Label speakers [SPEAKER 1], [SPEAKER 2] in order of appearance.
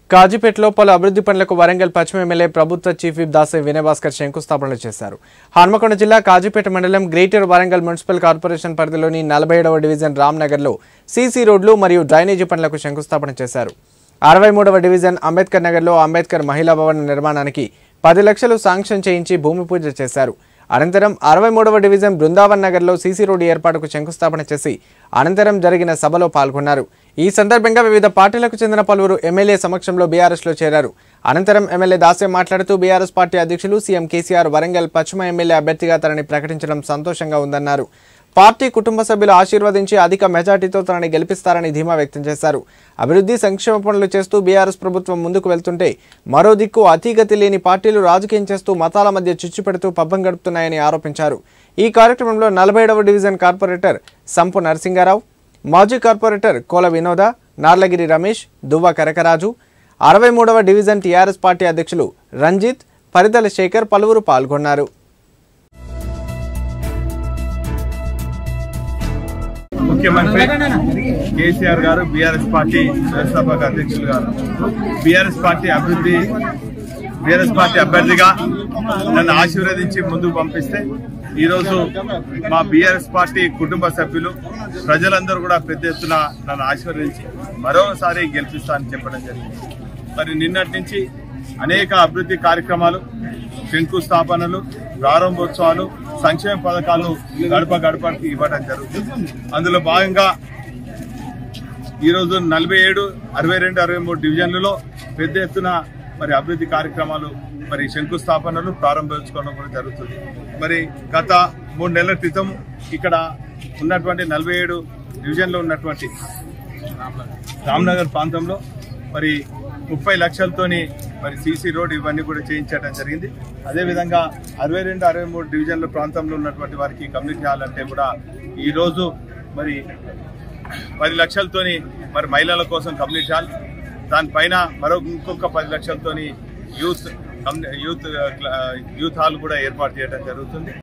[SPEAKER 1] కాజీపేటలో పలు అభివృద్ధి పనులకు వరంగల్ పశ్చిమ ఎమ్మెల్యే ప్రభుత్వ చీఫ్ విప్ దాసరి వినయభాస్కర్ శంకుస్థాపనలు చేశారు హన్మకొండ జిల్లా కాజీపేట మండలం గ్రేటర్ వరంగల్ మున్సిపల్ కార్పొరేషన్ పరిధిలోని నలభై ఏడవ డివిజన్ రామ్నగర్లో సీసీ రోడ్లు మరియు డ్రైనేజీ పనులకు శంకుస్థాపన చేశారు అరవై మూడవ డివిజన్ అంబేద్కర్ నగర్లో అంబేద్కర్ మహిళా భవన నిర్మాణానికి పది లక్షలు శాంక్షన్ చేయించి భూమి పూజ చేశారు అనంతరం అరవై మూడవ డివిజన్ బృందావన్ నగర్లో సీసీ రోడ్డు ఏర్పాటుకు శంకుస్థాపన చేసి అనంతరం జరిగిన సభలో పాల్గొన్నారు ఈ సందర్భంగా వివిధ పార్టీలకు చెందిన పలువురు ఎమ్మెల్యే సమక్షంలో బీఆర్ఎస్లో చేరారు అనంతరం ఎమ్మెల్యే దాసే మాట్లాడుతూ బీఆర్ఎస్ పార్టీ అధ్యక్షులు సీఎం కేసీఆర్ వరంగల్ పశ్చిమ ఎమ్మెల్యే అభ్యర్థిగా తనని ప్రకటించడం సంతోషంగా ఉందన్నారు పార్టీ కుటుంబ సభ్యులు ఆశీర్వదించి అధిక మెజార్టీతో తనని గెలిపిస్తారని ధీమా వ్యక్తం చేశారు అభివృద్ధి సంక్షేమ పనులు చేస్తూ బీఆర్ఎస్ ప్రభుత్వం ముందుకు వెళ్తుంటే మరో దిక్కు అతీగతి లేని పార్టీలు రాజకీయం చేస్తూ మతాల మధ్య చిచ్చు పెడుతూ పబ్బం గడుపుతున్నాయని ఆరోపించారు ఈ కార్యక్రమంలో నలభై డివిజన్ కార్పొరేటర్ సంపు నరసింగారావు మాజీ కార్పొరేటర్ కోల వినోద నార్లగిరి రమేష్ దువ్వ కనకరాజు అరవై మూడవ డివిజన్ టీఆర్ఎస్ పార్టీ అధ్యక్షులు రంజిత్ పరిదల శేఖర్ పలువురు పాల్గొన్నారు
[SPEAKER 2] ముఖ్యమంత్రి కేసీఆర్ గారు బీఆర్ఎస్ పార్టీ వ్యవస్థాపక అధ్యక్షులు గారు బీఆర్ఎస్ పార్టీ అభివృద్ధి బీఆర్ఎస్ పార్టీ అభ్యర్థిగా నన్ను ఆశీర్వదించి ముందుకు పంపిస్తే ఈరోజు మా బీఆర్ఎస్ పార్టీ కుటుంబ సభ్యులు ప్రజలందరూ కూడా పెద్ద ఎత్తున నన్ను ఆశీర్వదించి మరోసారి గెలిపిస్తానని చెప్పడం జరిగింది మరి నిన్నటి నుంచి అనేక అభివృద్ధి కార్యక్రమాలు శంకుస్థాపనలు ప్రారంభోత్సవాలు సంక్షేమ పథకాలు గడప గడపకి ఇవ్వడం జరుగుతుంది అందులో భాగంగా ఈరోజు నలభై ఏడు అరవై రెండు అరవై మూడు డివిజన్లలో పెద్ద ఎత్తున మరి అభివృద్ధి కార్యక్రమాలు మరి శంకుస్థాపనలు ప్రారంభించుకోవడం కూడా జరుగుతుంది మరి గత మూడు నెలల క్రితం ఇక్కడ ఉన్నటువంటి నలభై ఏడు డివిజన్లో ఉన్నటువంటి రామ్నగర్ ప్రాంతంలో మరి ముప్పై లక్షలతోని మరి సీసీ రోడ్ ఇవన్నీ కూడా చేయించడం జరిగింది అదేవిధంగా అరవై రెండు అరవై మూడు డివిజన్ల ప్రాంతంలో ఉన్నటువంటి వారికి కమ్యూనిటీ హాల్ అంటే కూడా ఈ రోజు మరి పది లక్షలతోని మరి మహిళల కోసం కమ్యూనిటీ హాల్ దానిపైన మరో ఇంకొక పది లక్షలతోని యూత్ కమ్యూ- యూత్ యూత్ హాల్ కూడా ఏర్పాటు చేయడం జరుగుతుంది